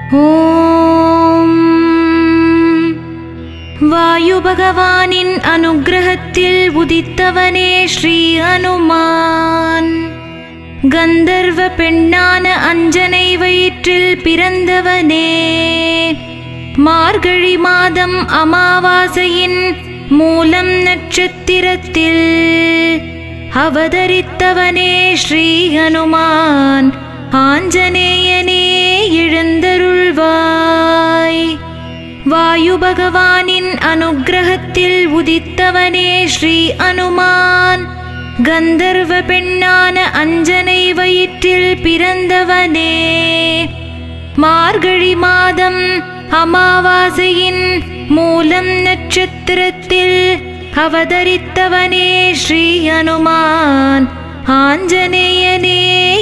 ஓம் வாயு பகவானின் அனுக்கிரகத்தில் உதித்தவனே ஸ்ரீ அனுமான் கந்தர்வ பெண்ணான அஞ்சனை வயிற்றில் பிறந்தவனே மார்கழி மாதம் அமாவாசையின் மூலம் நட்சத்திரத்தில் அவதரித்தவனே ஸ்ரீ ஹனுமான் ஆஞ்சநேயனே எழுந்தருள்வாய் வாயு பகவானின் அனுக்கிரகத்தில் உதித்தவனே ஸ்ரீ அனுமான் கந்தர்வ பெண்ணான அஞ்சனை வயிற்றில் பிறந்தவனே மார்கழி மாதம் அமாவாசையின் மூலம் நட்சத்திரத்தில் அவதரித்தவனே ஸ்ரீ அனுமான் ஆஞ்சநேயனே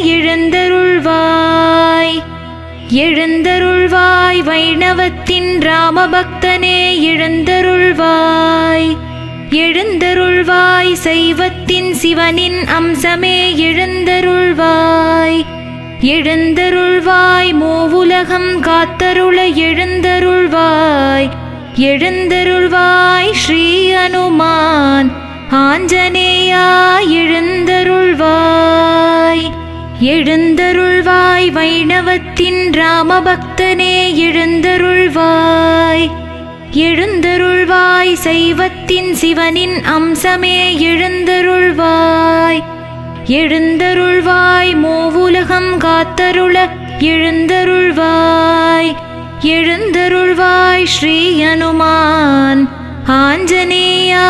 எழுந்தருள்வாய் எழுந்தருள்வாய் வைணவத்தின் ராமபக்தனே எழுந்தருள்வாய் எழுந்தருள்வாய் சைவத்தின் சிவனின் அம்சமே எழுந்தருள்வாய் எழுந்தருள்வாய் மூவுலகம் காத்தருள எழுந்தருள்வாய் எழுந்தருள்வாய் ஸ்ரீ அனுமான் ஆஞ்சநேயா எழுந்தருள்வாய் எழுந்தருள்வாய் வைணவத்தின் ராமபக்தனே எழுந்தருள்வாய் எழுந்தருள்வாய் சைவத்தின் சிவனின் அம்சமே எழுந்தருள்வாய் எழுந்தருள்வாய் மூவுலகம் காத்தருள எழுந்தருள்வாய் எழுந்தருள்வாய் ஸ்ரீ அனுமான் ஆஞ்சநேயா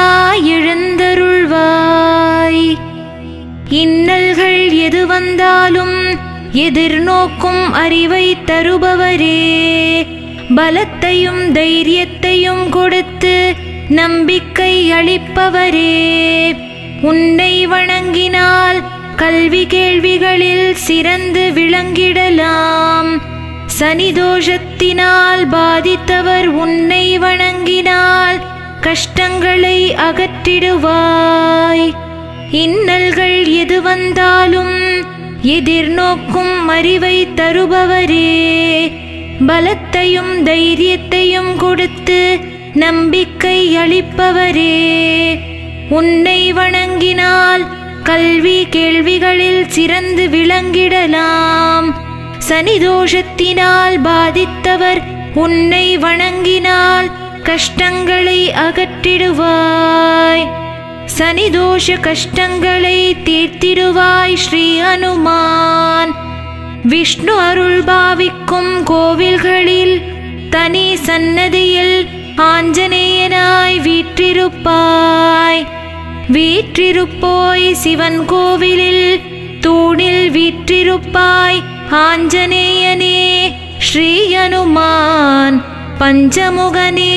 எழுந்தருள்வாய் இன்னல்கள் எது வந்தாலும் எதிர்நோக்கும் அறிவை தருபவரே பலத்தையும் தைரியத்தையும் கொடுத்து நம்பிக்கை அளிப்பவரே உன்னை வணங்கினால் கல்வி கேள்விகளில் சிறந்து விளங்கிடலாம் சனிதோஷத்தினால் பாதித்தவர் உன்னை வணங்கினால் கஷ்டங்களை அகற்றிடுவாய் இன்னல்கள் எது வந்தாலும் எதிர்நோக்கும் அறிவை தருபவரே பலத்தையும் தைரியத்தையும் கொடுத்து நம்பிக்கை அளிப்பவரே உன்னை வணங்கினால் கல்வி கேள்விகளில் சிறந்து விளங்கிடலாம் சனிதோஷத்தினால் பாதித்தவர் உன்னை வணங்கினால் கஷ்டங்களை அகற்றிடுவாய் சனிதோஷ கஷ்டங்களை தீர்த்திடுவாய் ஸ்ரீ அனுமான் விஷ்ணு அருள் பாவிக்கும் கோவில்களில் தனி சன்னதியில் ஆஞ்சநேயனாய் வீற்றிருப்பாய் வீற்றிருப்போய் சிவன் கோவிலில் தூணில் வீற்றிருப்பாய் ஆஞ்சநேயனே ஸ்ரீ அனுமான் பஞ்சமுகனே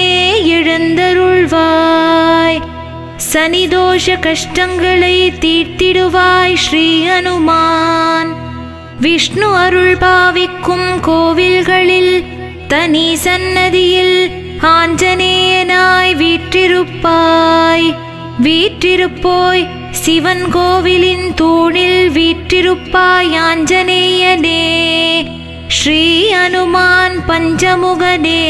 எழுந்தருள்வாய் சனிதோஷ கஷ்டங்களை தீர்த்திடுவாய் ஸ்ரீ அனுமான் விஷ்ணு அருள் பாவிக்கும் கோவில்களில் தனி சன்னதியில் ஆஞ்சநேயனாய் வீற்றிருப்பாய் வீற்றிருப்போய் சிவன் கோவிலின் தூணில் வீற்றிருப்பாய் ஆஞ்சநேயனே ஸ்ரீ அனுமான் பஞ்சமுகனே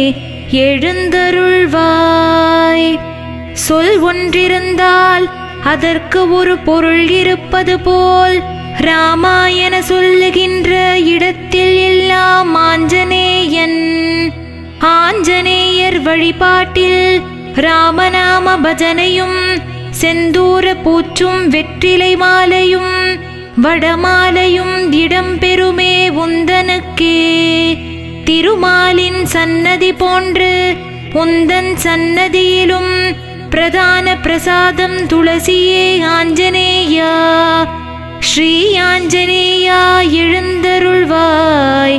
எழுந்தருள்வாய் சொல் ஒன்றிருந்தால் அதற்கு ஒரு பொருள் இருப்பது போல் ராமாயண சொல்லுகின்ற இடத்தில் எல்லாம் ஆஞ்சநேயன் ஆஞ்சநேயர் வழிபாட்டில் ராமநாம பஜனையும் செந்தூர பூச்சும் வெற்றிலை மாலையும் வடமாலையும் இடம்பெறுமே உந்தனுக்கே திருமாலின் சன்னதி போன்று உந்தன் சன்னதியிலும் பிரதான பிரசாதம் துளசியே ஆஞ்சநேயா ஸ்ரீ ஆஞ்சநேயா எழுந்தருள்வாய்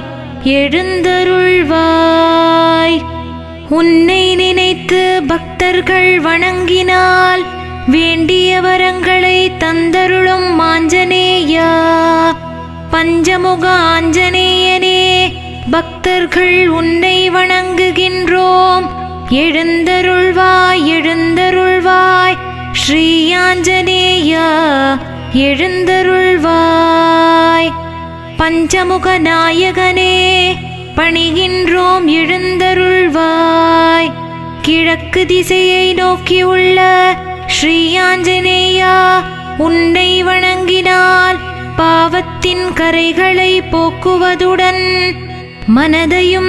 எழுந்தருள்வாய் உன்னை நினைத்து பக்தர்கள் வணங்கினால் வேண்டிய வரங்களை தந்தருளும் ஆஞ்சநேயா பஞ்சமுக ஆஞ்சநேயனே பக்தர்கள் உன்னை வணங்குகின்றோம் எழுந்தருள்வாய் எழுந்தருள்வாய் ஸ்ரீ ஆஞ்சநேயா எழுந்தருள்வாய் பஞ்சமுக நாயகனே பணிகின்றோம் எழுந்தருள்வாய் கிழக்கு திசையை நோக்கியுள்ள ஸ்ரீ ஆஞ்சநேயா உன்னை வணங்கினால் பாவத்தின் கரைகளை போக்குவதுடன் மனதையும்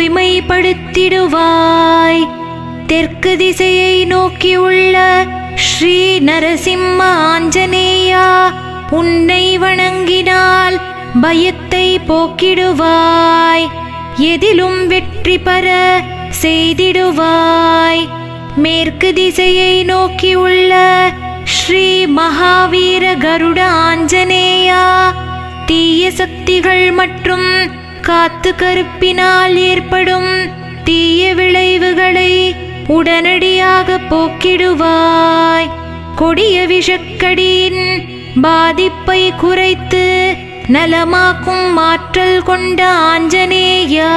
தூய்மைப்படுத்திடுவாய் தெற்கு திசையை நோக்கியுள்ள ஸ்ரீ நரசிம்ம ஆஞ்சநேயா உன்னை வணங்கினால் பயத்தை போக்கிடுவாய் எதிலும் வெற்றி பெற செய்திடுவாய் மேற்கு திசையை நோக்கியுள்ள ஸ்ரீ மகாவீர கருட ஆஞ்சநேயா தீய சக்திகள் மற்றும் காத்து கருப்பினால் ஏற்படும் தீய விளைவுகளை உடனடியாக போக்கிடுவாய் கொடிய விஷக்கடியின் பாதிப்பை குறைத்து நலமாக்கும் ஆற்றல் கொண்ட ஆஞ்சநேயா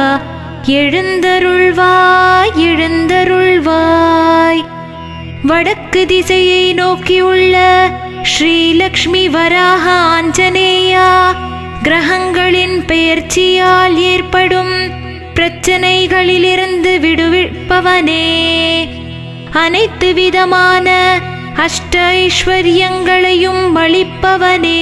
எழுந்தருள்வாய் எழுந்தருள்வாய் வடக்கு திசையை நோக்கியுள்ள ஸ்ரீலக்ஷ்மி வராக ஆஞ்சநேயா கிரகங்களின் பெயர்ச்சியால் ஏற்படும் பிரச்சனைகளிலிருந்து விடுவிப்பவனே அனைத்து விதமான அஷ்ட ஐஸ்வர்யங்களையும் அளிப்பவனே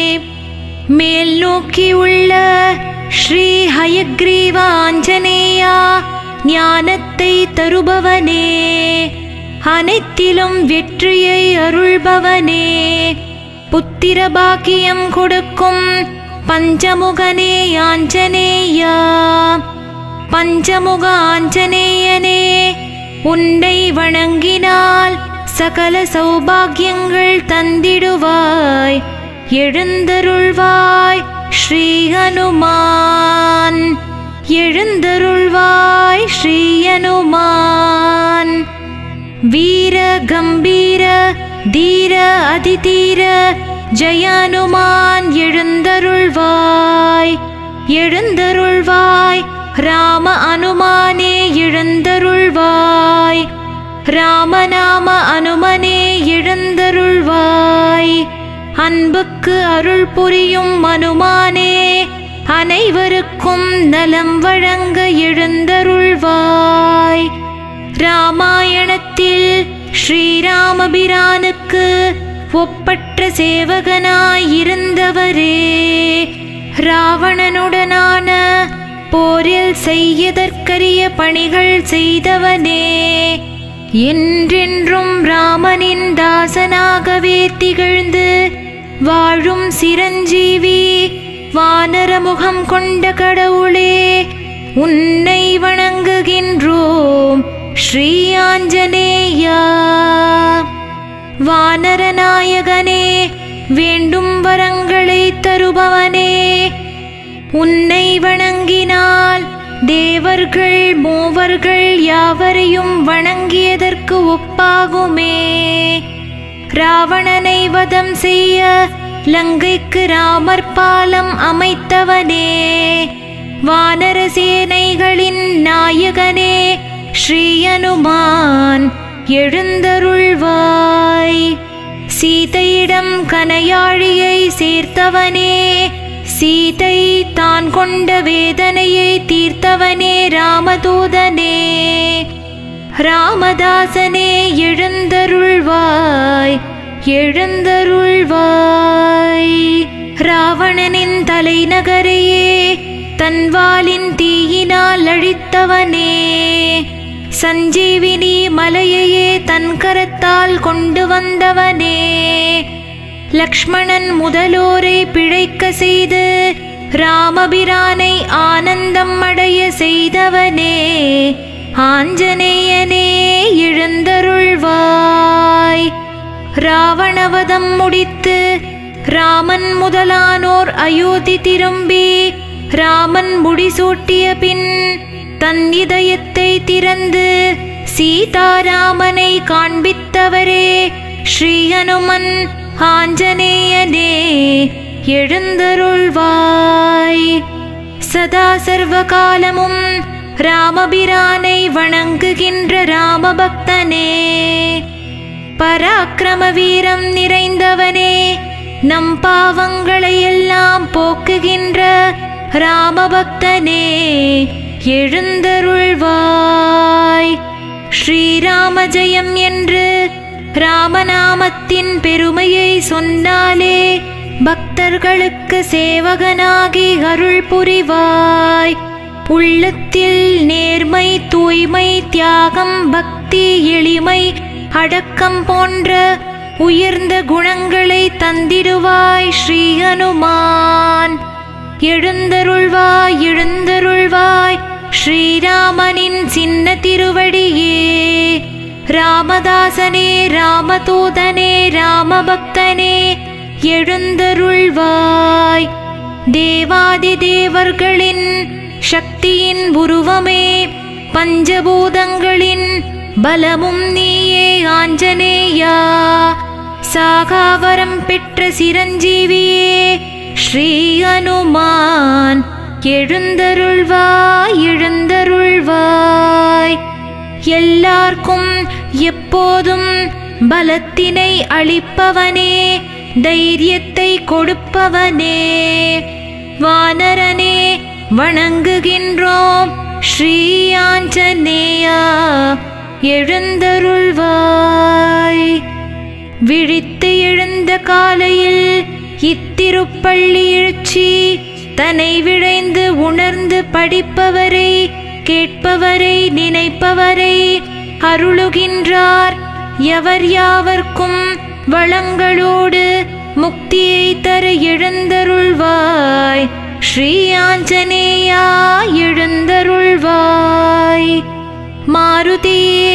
மேல் நோக்கியுள்ள ஸ்ரீ ஹயக்ரீவ ஆஞ்சநேயா ஞானத்தை தருபவனே அனைத்திலும் வெற்றியை அருள்பவனே புத்திர பாக்கியம் கொடுக்கும் பஞ்சமுகனே ஆஞ்சநேயா பஞ்சமுக ஆஞ்சநேயனே உன்னை வணங்கினால் சகல சௌபாகியங்கள் தந்திடுவாய் எழுந்தருள்வாய் ஸ்ரீ ஹனுமான் எழுந்தருள்வாய் ஸ்ரீ ஹனுமான் வீர கம்பீர தீர அதிதீர ஜயானுமான் எழுந்தருள்வாய் எழுந்தருள்வாய் ராம அனுமானே எழுந்தருள்வாய் ராமநாம அனுமனே எழுந்தருள்வாய் அன்புக்கு அருள் புரியும் அனுமானே அனைவருக்கும் நலம் வழங்க எழுந்தருள்வாய் ராமாயணத்தில் ஸ்ரீராமபிரானுக்கு ஒப்பற்ற சேவகனாய் இருந்தவரே ராவணனுடனான போரில் செய்யதற்கரிய பணிகள் செய்தவனே என்றென்றும் ராமனின் தாசனாகவே திகழ்ந்து வாழும் சிரஞ்சீவி வானரமுகம் கொண்ட கடவுளே உன்னை வணங்குகின்றோம் ஸ்ரீ ஆஞ்சநேயா வானரநாயகனே வேண்டும் வரங்களை தருபவனே உன்னை வணங்கினால் தேவர்கள் மூவர்கள் யாவரையும் வணங்கியதற்கு ஒப்பாகுமே ராவணனை வதம் செய்ய லங்கைக்கு ராமர் பாலம் அமைத்தவனே வானர சேனைகளின் நாயகனே ஸ்ரீ அனுமான் எழுந்தருள்வாய் சீதையிடம் கனையாழியை சேர்த்தவனே சீதை தான் கொண்ட வேதனையை தீர்த்தவனே ராமதூதனே ராமதாசனே எழுந்தருள்வாய் எழுந்தருள்வாய் ராவணனின் தலைநகரையே தன்வாலின் தீயினால் அழித்தவனே சஞ்சீவினி மலையையே தன் கரத்தால் கொண்டு வந்தவனே லக்ஷ்மணன் முதலோரை பிழைக்க செய்து ராமபிரானை ஆனந்தம் அடைய செய்தவனே ஆஞ்சநேயனே எழுந்தருள்வாய் ராவணவதம் முடித்து ராமன் முதலானோர் அயோத்தி திரும்பி ராமன் முடிசூட்டிய பின் தன் இதயத்தை திறந்து சீதாராமனை காண்பித்தவரே ஸ்ரீ ஹனுமன் ஆஞ்சநேயனே எழுந்தருள்வாய் சதா சர்வ காலமும் ராமபிரானை வணங்குகின்ற ராமபக்தனே பராக்கிரம வீரம் நிறைந்தவனே நம் பாவங்களை எல்லாம் போக்குகின்ற ராமபக்தனே எழுந்தருள்வாய் ஸ்ரீராம ஜெயம் என்று ராமநாமத்தின் பெருமையை சொன்னாலே பக்தர்களுக்கு சேவகனாகி அருள் புரிவாய் உள்ளத்தில் நேர்மை தூய்மை தியாகம் பக்தி எளிமை அடக்கம் போன்ற உயர்ந்த குணங்களை தந்திடுவாய் ஸ்ரீ அனுமான் எழுந்தருள்வாய் எழுந்தருள்வாய் ஸ்ரீராமனின் சின்ன திருவடியே ராமதாசனே ராமதூதனே ராமபக்தனே எழுந்தருள்வாய் தேவாதி தேவர்களின் சக்தியின் உருவமே பஞ்சபூதங்களின் பலமும் நீயே ஆஞ்சநேயா சாகாவரம் பெற்ற சிரஞ்சீவியே ஸ்ரீ அனுமான் எழுந்தருள்வாய் எழுந்தருள்வாய் எல்லார்க்கும் எப்போதும் பலத்தினை அளிப்பவனே தைரியத்தை கொடுப்பவனே வானரனே வணங்குகின்றோம் ஸ்ரீ ஆஞ்சநேயா எழுந்தருள்வாய் விழித்து எழுந்த காலையில் இத்திருப்பள்ளி எழுச்சி தன்னை விழைந்து உணர்ந்து படிப்பவரை கேட்பவரை நினைப்பவரை அருளுகின்றார் எவர் யாவர்க்கும் வளங்களோடு முக்தியை தர எழுந்தருள்வாய் ஸ்ரீ ஆஞ்சநேயா எழுந்தருள்வாய் மாருதியே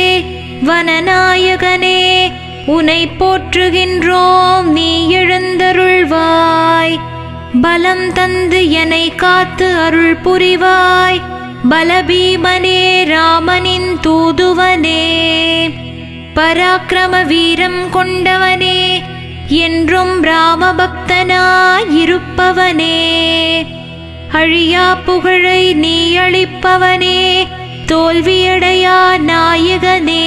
வனநாயகனே உனை போற்றுகின்றோம் நீ எழுந்தருள்வாய் பலம் தந்து என்னை காத்து அருள் புரிவாய் பலபீமனே ராமனின் தூதுவனே பராக்கிரம வீரம் கொண்டவனே என்றும் ராமபக்தனாயிருப்பவனே அழியா புகழை நீ அளிப்பவனே தோல்வியடையா நாயகனே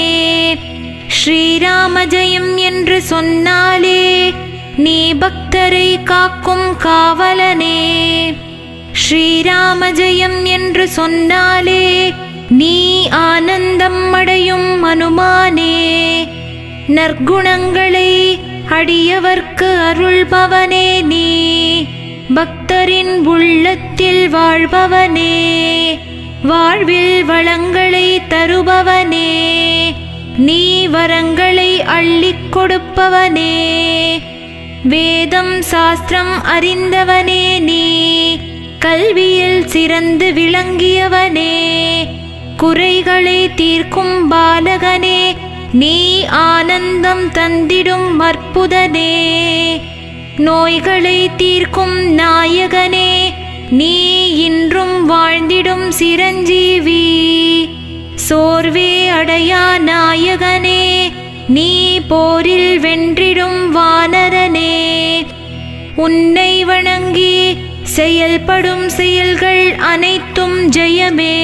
ஸ்ரீராம ஜெயம் என்று சொன்னாலே நீ பக்தரை காக்கும் காவலனே ஸ்ரீராம ஜெயம் என்று சொன்னாலே நீ ஆனந்தம் அடையும் அனுமானே நற்குணங்களை அடியவர்க்கு அருள்பவனே நீ பக்தரின் உள்ளத்தில் வாழ்பவனே வாழ்வில் வளங்களை தருபவனே நீ வரங்களை அள்ளிக் கொடுப்பவனே வேதம் சாஸ்திரம் அறிந்தவனே நீ கல்வியில் சிறந்து விளங்கியவனே குறைகளை தீர்க்கும் பாலகனே நீ ஆனந்தம் தந்திடும் அற்புதனே நோய்களை தீர்க்கும் நாயகனே நீ இன்றும் வாழ்ந்திடும் சிரஞ்சீவி சோர்வே அடையா நாயகனே நீ போரில் வென்றிடும் வானரனே உன்னை வணங்கி செயல்படும் செயல்கள் அனைத்தும் ஜெயமே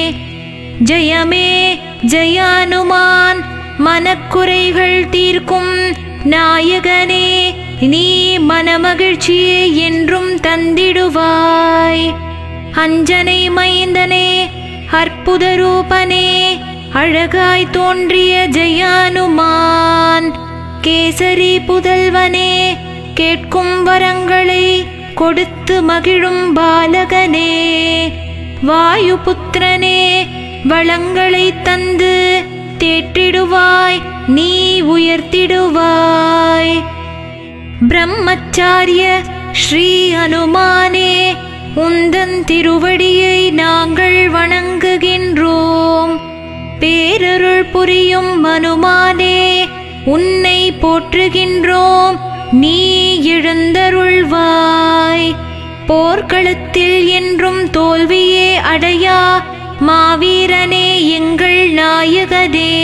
ஜெயமே ஜெயானுமான் மனக்குறைகள் தீர்க்கும் நாயகனே நீ மனமகிழ்ச்சியே என்றும் தந்திடுவாய் அஞ்சனை மைந்தனே அற்புத ரூபனே அழகாய் தோன்றிய ஜெயானுமான் கேசரி புதல்வனே கேட்கும் வரங்களை கொடுத்து மகிழும் பாலகனே வாயு புத்திரனே வளங்களை தந்து தேற்றிடுவாய் நீ உயர்த்திடுவாய் பிரம்மச்சாரிய ஸ்ரீ அனுமானே உந்தன் திருவடியை நாங்கள் வணங்குகின்றோம் பேரருள் புரியும் அனுமானே உன்னை போற்றுகின்றோம் நீ எழுந்தருள்வாய் போர்க்களத்தில் என்றும் தோல்வியே அடையா மாவீரனே எங்கள் நாயகனே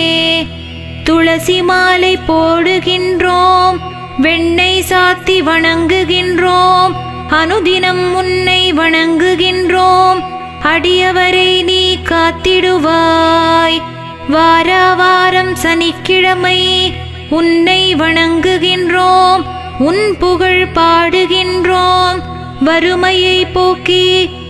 துளசி மாலை போடுகின்றோம் வெண்ணெய் சாத்தி வணங்குகின்றோம் அனுதினம் உன்னை வணங்குகின்றோம் அடியவரை நீ காத்திடுவாய் வாரா வாரம் சனிக்கிழமை உன்னை வணங்குகின்றோம் உன் புகழ் பாடுகின்றோம் வறுமையை போக்கி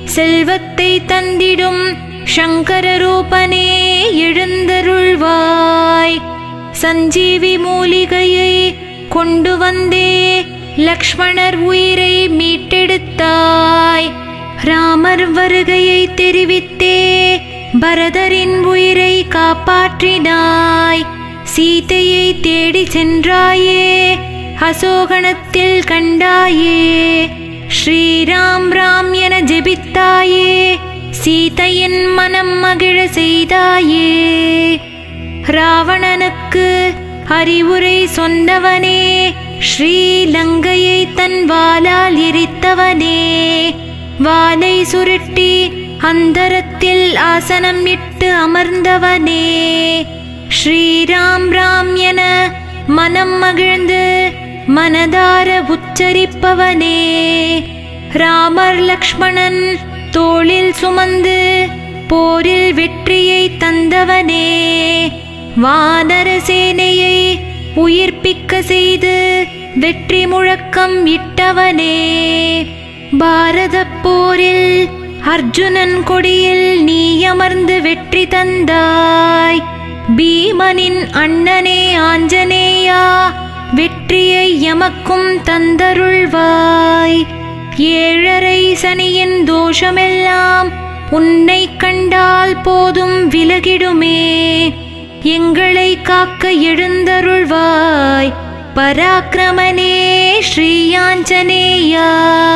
செல்வத்தை தந்திடும் சங்கர ரூபனே எழுந்தருள்வாய் சஞ்சீவி மூலிகையை கொண்டு வந்தே லக்ஷ்மணர் உயிரை மீட்டெடுத்தாய் ராமர் வருகையை தெரிவித்தே பரதரின் உயிரை காப்பாற்றினாய் சீதையை தேடி சென்றாயே அசோகணத்தில் கண்டாயே ஸ்ரீராம் ராம் என ஜெபித்தாயே சீதையின் மனம் மகிழ செய்தாயே ராவணனுக்கு அறிவுரை சொன்னவனே ஸ்ரீலங்கையை தன் வாளால் எரித்தவனே வாளை சுருட்டி அந்தரத்தில் ஆசனம் இட்டு அமர்ந்தவனே ஸ்ரீராம் ராம் என மனம் மகிழ்ந்து மனதார உச்சரிப்பவனே ராமர் லக்ஷ்மணன் தோளில் சுமந்து போரில் வெற்றியை தந்தவனே வானர சேனையை உயிர்ப்பிக்க செய்து வெற்றி முழக்கம் இட்டவனே பாரதப் போரில் அர்ஜுனன் கொடியில் நீ அமர்ந்து வெற்றி தந்தாய் பீமனின் அண்ணனே ஆஞ்சநேயா வெற்றியை எமக்கும் தந்தருள்வாய் ஏழரை சனியின் தோஷமெல்லாம் உன்னை கண்டால் போதும் விலகிடுமே எங்களை காக்க எழுந்தருள்வாய் பராக்கிரமனே ஸ்ரீயாஞ்சனேயா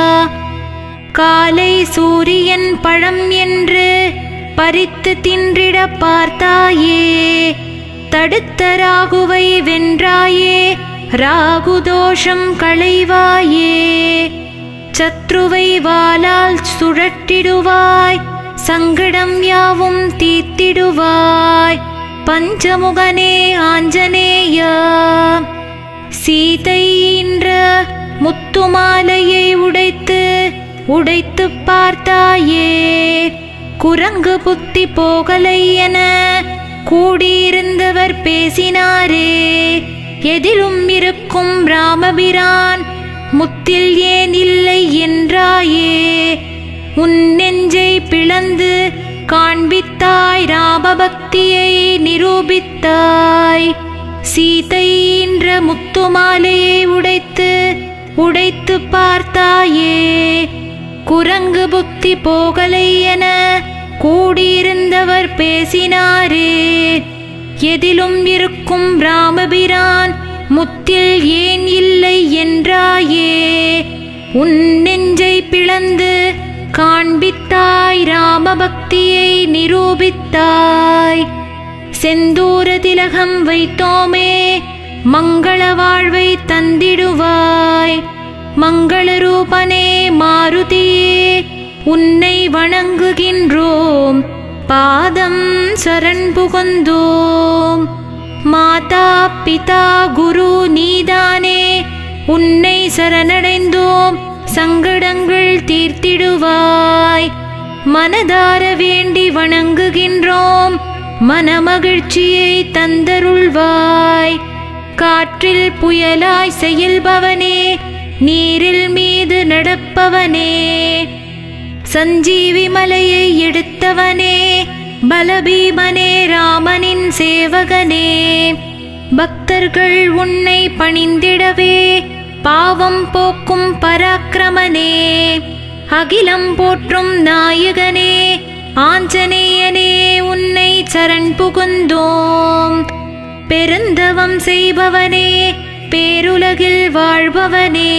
காலை சூரியன் பழம் என்று பறித்து தின்றிட பார்த்தாயே தடுத்த ராகுவை வென்றாயே ராகு தோஷம் களைவாயே சத்ருவை வாளால் சுழற்றிடுவாய் சங்கடம் யாவும் தீர்த்திடுவாய் பஞ்சமுகனே ஆஞ்சநேயா சீதை என்ற முத்துமாலையை உடைத்து உடைத்து பார்த்தாயே குரங்கு புத்தி போகலை என கூடியிருந்தவர் பேசினாரே எதிலும் இருக்கும் ராமபிரான் முத்தில் ஏன் இல்லை என்றாயே உன் நெஞ்சை பிளந்து காண்பித்தாய் ராமபக்தியை நிரூபித்தாய் சீதை என்ற முத்துமாலையை உடைத்து உடைத்து பார்த்தாயே குரங்கு புத்தி போகலை என கூடியிருந்தவர் பேசினாரே எதிலும் இருக்கும் ராமபிரான் முத்தில் ஏன் இல்லை என்றாயே உன் நெஞ்சை பிளந்து காண்பித்தாய் ராமபக்தியை நிரூபித்தாய் செந்தூர திலகம் வைத்தோமே மங்கள வாழ்வை தந்திடுவாய் மங்கள ரூபனே மாருதியே உன்னை வணங்குகின்றோம் பாதம் சரண் புகுந்தோம் மாதா பிதா குரு நீதானே உன்னை சரணடைந்தோம் சங்கடங்கள் தீர்த்திடுவாய் மனதார வேண்டி வணங்குகின்றோம் மனமகிழ்ச்சியை தந்தருள்வாய் காற்றில் புயலாய் செயல்பவனே நீரில் மீது நடப்பவனே சஞ்சீவி மலையை எடுத்தவனே பலபீமனே ராமனின் சேவகனே பக்தர்கள் உன்னை பணிந்திடவே பாவம் போக்கும் பராக்கிரமனே அகிலம் போற்றும் நாயகனே ஆஞ்சநேயனே உன்னை சரண் புகுந்தோம் பெருந்தவம் செய்பவனே பேருலகில் வாழ்பவனே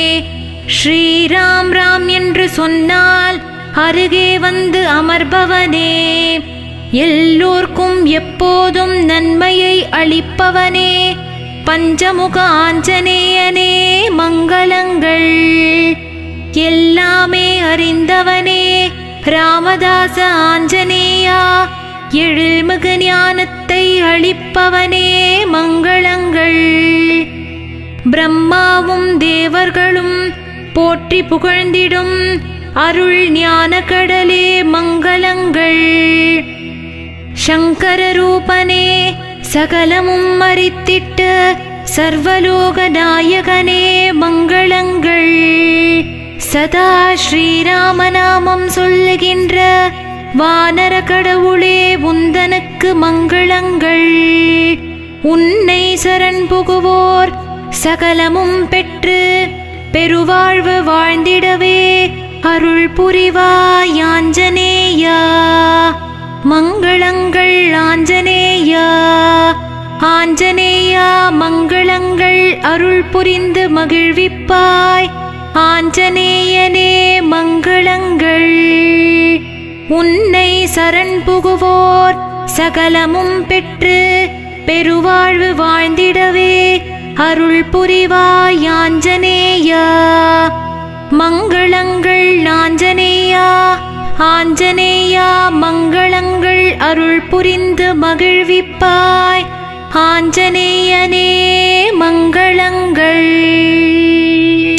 ஸ்ரீராம் ராம் என்று சொன்னால் அருகே வந்து அமர்பவனே எல்லோர்க்கும் எப்போதும் நன்மையை அளிப்பவனே பஞ்சமுக ஆஞ்சநேயனே மங்களங்கள் எல்லாமே அறிந்தவனே ராமதாச ஆஞ்சநேயா எழில்மிகு ஞானத்தை அளிப்பவனே மங்களங்கள் பிரம்மாவும் தேவர்களும் போற்றி புகழ்ந்திடும் அருள் ஞான கடலே மங்களங்கள் சங்கர ரூபனே சகலமும் மறித்திட்ட சர்வலோக நாயகனே மங்களங்கள் சதா ஸ்ரீராமநாமம் சொல்லுகின்ற வானர கடவுளே உந்தனுக்கு மங்களங்கள் உன்னை சரண் புகுவோர் சகலமும் பெற்று பெருவாழ்வு வாழ்ந்திடவே அருள் புரிவாய் ஆஞ்சநேயா மங்களங்கள் ஆஞ்சநேயா ஆஞ்சநேயா மங்களங்கள் அருள் புரிந்து மகிழ்விப்பாய் ஆஞ்சநேயனே மங்களங்கள் உன்னை சரண் புகுவோர் சகலமும் பெற்று பெருவாழ்வு வாழ்ந்திடவே அருள் புரிவாய் ஆஞ்சநேயா மங்களங்கள் ஆஞ்சநேயா ஆஞ்சநேயா மங்களங்கள் அருள் புரிந்து மகிழ்விப்பாய் ஆஞ்சநேயனே மங்களங்கள்